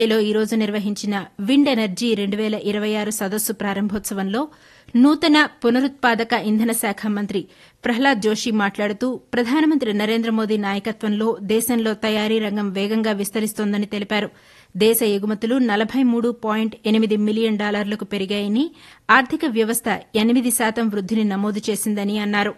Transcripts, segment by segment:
లో ఈరోజు నిర్వహించిన విండ్ ఎనర్జీ రెండు వేల ఇరవై ఆరు సదస్సు ప్రారంభోత్సవంలో నూతన పునరుత్పాదక ఇంధన శాఖ మంత్రి ప్రహ్లాద్ జోషి మాట్లాడుతూ ప్రధానమంత్రి నరేంద్ర మోదీ నాయకత్వంలో దేశంలో తయారీ రంగం వేగంగా విస్తరిస్తోందని తెలిపారు దేశ ఎగుమతులు నలభై మూడు పాయింట్ ఎనిమిది మిలియన్ డాలర్లకు పెరిగాయని ఆర్థిక వ్యవస్థ ఎనిమిది శాతం వృద్దిని నమోదు చేసిందని అన్నారు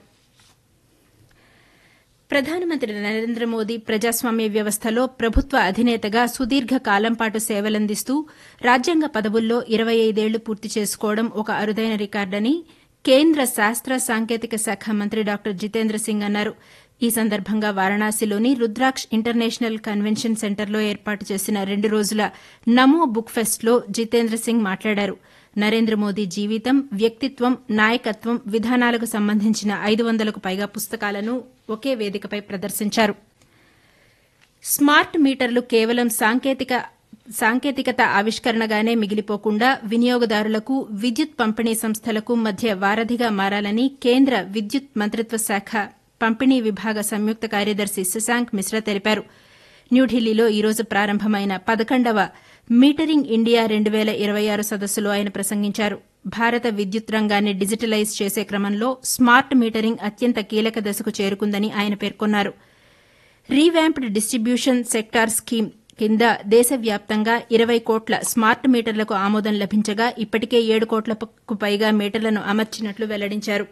ప్రధానమంత్రి నరేంద్ర మోదీ ప్రజాస్వామ్య వ్యవస్థలో ప్రభుత్వ అధినేతగా సుదీర్ఘ కాలం పాటు సేవలందిస్తూ రాజ్యాంగ పదవుల్లో ఇరవై ఐదేళ్లు పూర్తి చేసుకోవడం ఒక అరుదైన రికార్డని కేంద్ర శాస్త్ర సాంకేతిక శాఖ మంత్రి డాక్టర్ జితేంద్ర సింగ్ అన్నారు ఈ సందర్భంగా వారణాసిలోని రుద్రాక్ష్ ఇంటర్నేషనల్ కన్వెన్షన్ సెంటర్లో ఏర్పాటు చేసిన రెండు రోజుల నమో బుక్ ఫెస్ట్లో జితేంద్ర సింగ్ మాట్లాడారు నరేంద్ర మోదీ జీవితం వ్యక్తిత్వం నాయకత్వం విధానాలకు సంబంధించిన ఐదు వందలకు పైగా పుస్తకాలను ఒకే వేదికపై ప్రదర్శించారు స్మార్ట్ మీటర్లు కేవలం సాంకేతిక సాంకేతికత ఆవిష్కరణగానే మిగిలిపోకుండా వినియోగదారులకు విద్యుత్ పంపిణీ సంస్థలకు మధ్య వారధిగా మారాలని కేంద్ర విద్యుత్ మంత్రిత్వ శాఖ పంపిణీ విభాగ సంయుక్త కార్యదర్శి శశాంక్ మిశ్రా తెలిపారు న్యూఢిల్లీలో ఈరోజు ప్రారంభమైన పదకొండవ మీటరింగ్ ఇండియా రెండు వేల ఇరవై ఆరు సదస్సులో ఆయన ప్రసంగించారు భారత విద్యుత్ రంగాన్ని డిజిటలైజ్ చేసే క్రమంలో స్మార్ట్ మీటరింగ్ అత్యంత కీలక దశకు చేరుకుందని ఆయన పేర్కొన్నారు రీవ్యాంప్డ్ డిస్టిబ్యూషన్ సెక్టార్ స్కీమ్ కింద దేశవ్యాప్తంగా ఇరవై కోట్ల స్మార్ట్ మీటర్లకు ఆమోదం లభించగా ఇప్పటికే ఏడు కోట్లకు పైగా మీటర్లను అమర్చినట్లు వెల్లడించారు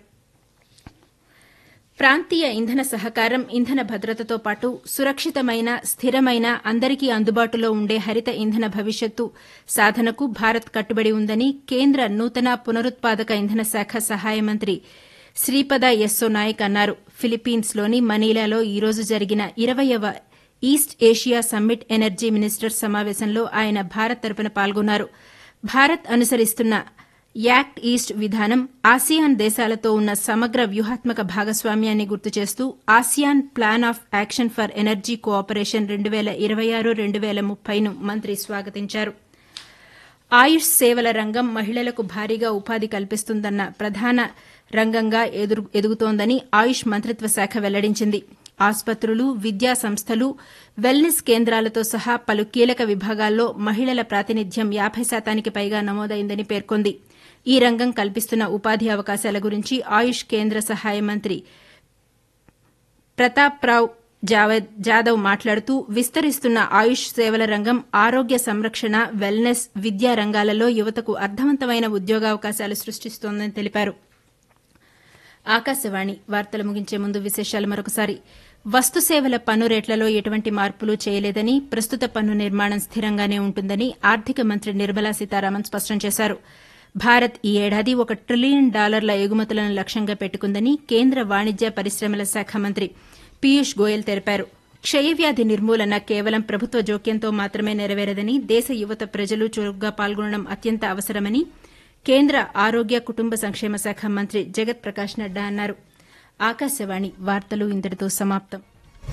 ప్రాంతీయ ఇంధన సహకారం ఇంధన భద్రతతో పాటు సురక్షితమైన స్థిరమైన అందరికీ అందుబాటులో ఉండే హరిత ఇంధన భవిష్యత్తు సాధనకు భారత్ కట్టుబడి ఉందని కేంద్ర నూతన పునరుత్పాదక ఇంధన శాఖ సహాయ మంత్రి శ్రీపద యెస్సో నాయక్ అన్నారు ఫిలిప్పీన్స్లోని మనీలాలో ఈరోజు జరిగిన ఇరవయవ East Asia summit energy ministers సమావేశంలో ఆయన భారత్ తరపున పాల్గొన్నారు భారత్ అనుసరిస్తున్న యాక్ట్ ఈస్ట్ విధానం ఆసియాన్ దేశాలతో ఉన్న సమగ్ర వ్యూహాత్మక భాగస్వామ్యాన్ని గుర్తు చేస్తూ ASEAN plan of action for energy cooperation రెండు వేల ఇరవై ఆరు రెండు వేల ముప్పైను మంత్రి స్వాగతించారు ఆయుష్ సేవల రంగం మహిళలకు భారీగా ఉపాధి కల్పిస్తుందన్న ప్రధాన రంగంగా ఎదుగుతోందని ఆయుష్ మంత్రిత్వ శాఖ వెల్లడించింది ఆసుపత్రులు విద్యా సంస్థలు వెల్నెస్ కేంద్రాలతో సహా పలు కీలక విభాగాల్లో మహిళల ప్రాతినిధ్యం యాబై శాతానికి పైగా నమోదైందని పేర్కొంది ఈ రంగం కల్పిస్తున్న ఉపాధి అవకాశాల గురించి ఆయుష్ కేంద్ర సహాయ మంత్రి ప్రతాప్రావ్ జాదవ్ మాట్లాడుతూ విస్తరిస్తున్న ఆయుష్ సేవల రంగం ఆరోగ్య సంరక్షణ వెల్నెస్ విద్యా రంగాలలో యువతకు అర్థవంతమైన ఉద్యోగావకాశాలు సృష్టిస్తోందని తెలిపారు ఆకాశవాణి వార్తలు ముగించే ముందు విశేషాలు మరొకసారి వస్తు సేవల పన్ను రేట్లలో ఎటువంటి మార్పులు చేయలేదని ప్రస్తుత పన్ను నిర్మాణం స్థిరంగానే ఉంటుందని ఆర్థిక మంత్రి నిర్మలా సీతారామన్ స్పష్టం చేశారు భారత్ ఈ ఏడాది ఒక ట్రిలియన్ డాలర్ల ఎగుమతులను లక్ష్యంగా పెట్టుకుందని కేంద్ర వాణిజ్య పరిశ్రమల శాఖ మంత్రి పీయూష్ గోయల్ తెలిపారు క్షయవ్యాధి నిర్మూలన కేవలం ప్రభుత్వ జోక్యంతో మాత్రమే నెరవేరదని దేశ యువత ప్రజలు చురుగ్గా పాల్గొనడం అత్యంత అవసరమని కేంద్ర ఆరోగ్య కుటుంబ సంక్షేమ శాఖ మంత్రి జగత్ ప్రకాష్ నడ్డా అన్నారు ఆకాశవాణి వార్తలు ఇంతటితో సమాప్తం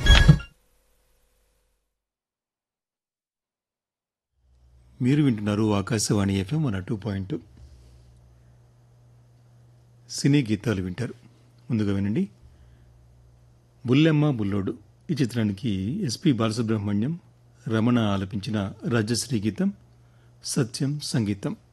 మీరు వింటున్నారు Akashvani F M one two point సినీ గీతాలు వింటారు ముందుగా వినండి బుల్లెమ్మ బుల్లోడు ఈ చిత్రానికి ఎస్పి బాలసుబ్రహ్మణ్యం రమణ ఆలపించిన రాజశ్రీ గీతం సత్యం సంగీతం